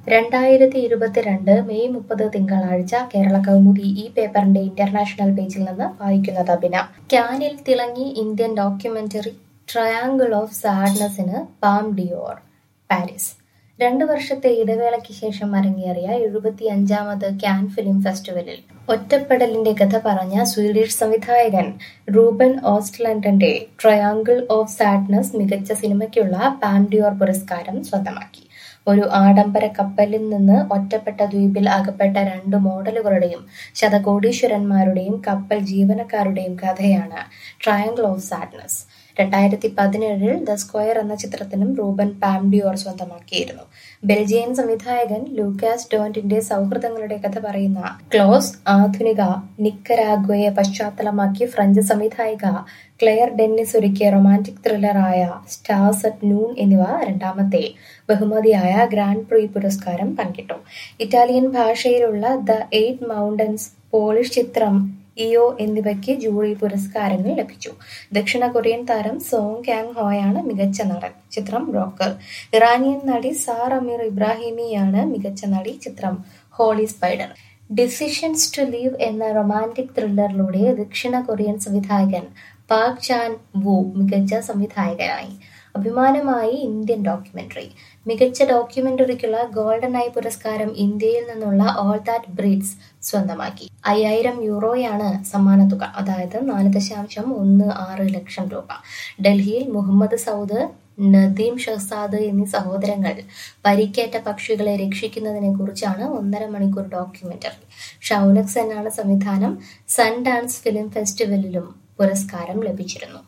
രണ്ടായിരത്തി ഇരുപത്തിരണ്ട് മെയ് മുപ്പത് തിങ്കളാഴ്ച കേരള കൗമുദി ഈ പേപ്പറിന്റെ ഇന്റർനാഷണൽ പേജിൽ നിന്ന് വായിക്കുന്നത് അഭിന ക്യാനിൽ തിളങ്ങി ഇന്ത്യൻ ഡോക്യുമെന്ററി ട്രയാങ്കിൾ ഓഫ് സാഡ്നസിന് പാം ഡിയോർ പാരീസ് രണ്ടു വർഷത്തെ ഇടവേളയ്ക്ക് ശേഷം അരങ്ങേറിയ എഴുപത്തിയഞ്ചാമത് ക്യാൻ ഫിലിം ഫെസ്റ്റിവലിൽ ഒറ്റപ്പെടലിന്റെ കഥ പറഞ്ഞ സ്വീഡിഷ് സംവിധായകൻ റൂബൻ ഓസ്റ്റ്ലൻഡന്റെ ട്രയാങ്കിൾ ഓഫ് സാഡ്നസ് മികച്ച സിനിമയ്ക്കുള്ള പാം ഡിയോർ പുരസ്കാരം സ്വന്തമാക്കി ഒരു ആഡംബര കപ്പലിൽ നിന്ന് ഒറ്റപ്പെട്ട ദ്വീപിൽ അകപ്പെട്ട രണ്ട് മോഡലുകളുടെയും ശതകോടീശ്വരന്മാരുടെയും കപ്പൽ ജീവനക്കാരുടെയും കഥയാണ് ട്രയാങ്കിൾ ഓഫ് സാഡ്നസ് രണ്ടായിരത്തി പതിനേഴിൽ ദ സ്ക്വയർ എന്ന ചിത്രത്തിനും റൂബൻ പാംഡിയോർ സ്വന്തമാക്കിയിരുന്നു ബെൽജിയൻ സംവിധായകൻ ലൂക്കാസ് ഡോന്റിന്റെ സൗഹൃദങ്ങളുടെ കഥ പറയുന്ന ക്ലോസ് ആധുനിക നിക്കരാഗ്വയെ പശ്ചാത്തലമാക്കി ഫ്രഞ്ച് സംവിധായിക ക്ലെയർ ഡെന്നിസ് ഒരുക്കിയ റൊമാന്റിക് ത്രില്ലറായ സ്റ്റാർസ് അറ്റ് നൂൺ എന്നിവ രണ്ടാമത്തെ ബഹുമതിയായ ഗ്രാൻഡ് പ്രീ പുരസ്കാരം പങ്കിട്ടു ഇറ്റാലിയൻ ഭാഷയിലുള്ള ദ എയ്റ്റ് മൗണ്ടൻസ് പോളിഷ് ചിത്രം ഇയോ എന്നിവയ്ക്ക് ജൂറി പുരസ്കാരങ്ങൾ ലഭിച്ചു ദക്ഷിണ കൊറിയൻ താരം സോങ് ക്യാങ് ഹോയാണ് മികച്ച നടൻ ചിത്രം റോക്കർ ഇറാനിയൻ നടി സാർ അമീർ ഇബ്രാഹിമിയാണ് മികച്ച നടി ചിത്രം Holy Spider Decisions to Leave എന്ന റൊമാന്റിക് ത്രില്ലറിലൂടെ ദക്ഷിണ കൊറിയൻ സംവിധായകൻ പാക് ചാൻ വു മികച്ച സംവിധായകനായി അഭിമാനമായി ഇന്ത്യൻ ഡോക്യുമെന്ററി മികച്ച ഡോക്യുമെന്ററിക്കുള്ള ഗോൾഡൻ ഐ പുരസ്കാരം ഇന്ത്യയിൽ നിന്നുള്ള ഓൾ ദാറ്റ് ബ്രീഡ്സ് സ്വന്തമാക്കി അയ്യായിരം യൂറോയാണ് സമ്മാനത്തുക അതായത് നാല് ദശാംശം ഒന്ന് ആറ് ലക്ഷം രൂപ ഡൽഹിയിൽ മുഹമ്മദ് സൗദ് നദീം ഷഹസാദ് എന്നീ സഹോദരങ്ങൾ പരിക്കേറ്റ പക്ഷികളെ രക്ഷിക്കുന്നതിനെ കുറിച്ചാണ് ഒന്നര മണിക്കൂർ ഡോക്യുമെന്ററി ഷൗനക് സെന്നാണ് സംവിധാനം സൺ ഡാൻസ് ഫിലിം ഫെസ്റ്റിവലിലും പുരസ്കാരം ലഭിച്ചിരുന്നു